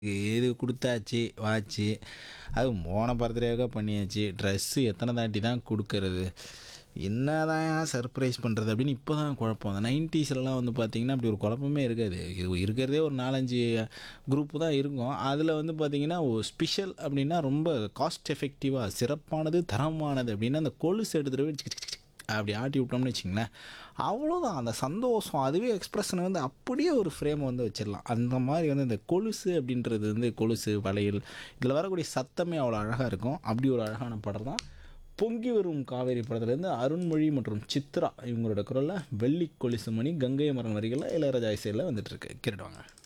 இது குடுத்தாச்சு, வாச்சு. அதுவும் போன பர்த்டேவுக்கே பண்ணியாச்சு. ட்ரெஸ்ஸு எத்தன தாட்டி தான் குடுக்கறது? என்னதான் சர்ப்ரைஸ் பண்றது? அப்படின்னு இப்போ தான் குழப்பம். அந்த 90ஸ்லலாம் வந்து பார்த்தீங்கன்னா, அப்படி ஒரு குழப்பமே இருக்காது. இது இருக்கிறதே ஒரு 4, 5 குரூப் தான் இருக்கும். அதில வந்து பார்த்தீங்கன்னா, ஒரு ஸ்பெஷல் அப்படின்னா ரொம்ப காஸ்ட் எஃபெக்டிவா சிறப்பானது, தரமானது அப்படின்னு அந்த கொலுசு எடுத்துட்டு போய் சிக் சிக் சிக் அப்படி ஆட்டி விட்டோம்னு வச்சுக்கங்களேன், அவ்வளோதான். அந்த சந்தோஷம் அதுவே எக்ஸ்பிரஷன வந்து அப்படியே ஒரு ஃப்ரேம் வந்து வச்சிடலாம். அந்த மாரி வந்து இந்த கொலுசு அப்படின்றது வந்து கொலுசு, வளையல் இதில வரக்கூடிய சத்தமே அவ்வளோ அழகா இருக்கும். அப்படி ஒரு அழகான படம் தான் பொங்கி வரும் காவேரி படத்துலேருந்து அருண்மொழி மற்றும் சித்ரா இவங்களோட குரல்ல வெள்ளி கொலுசு மணி, கங்கை அமரன் வரிகள்ல இளையராஜா இசையில வந்துட்டுருக்கு. கேட்டுட்டு வாங்க.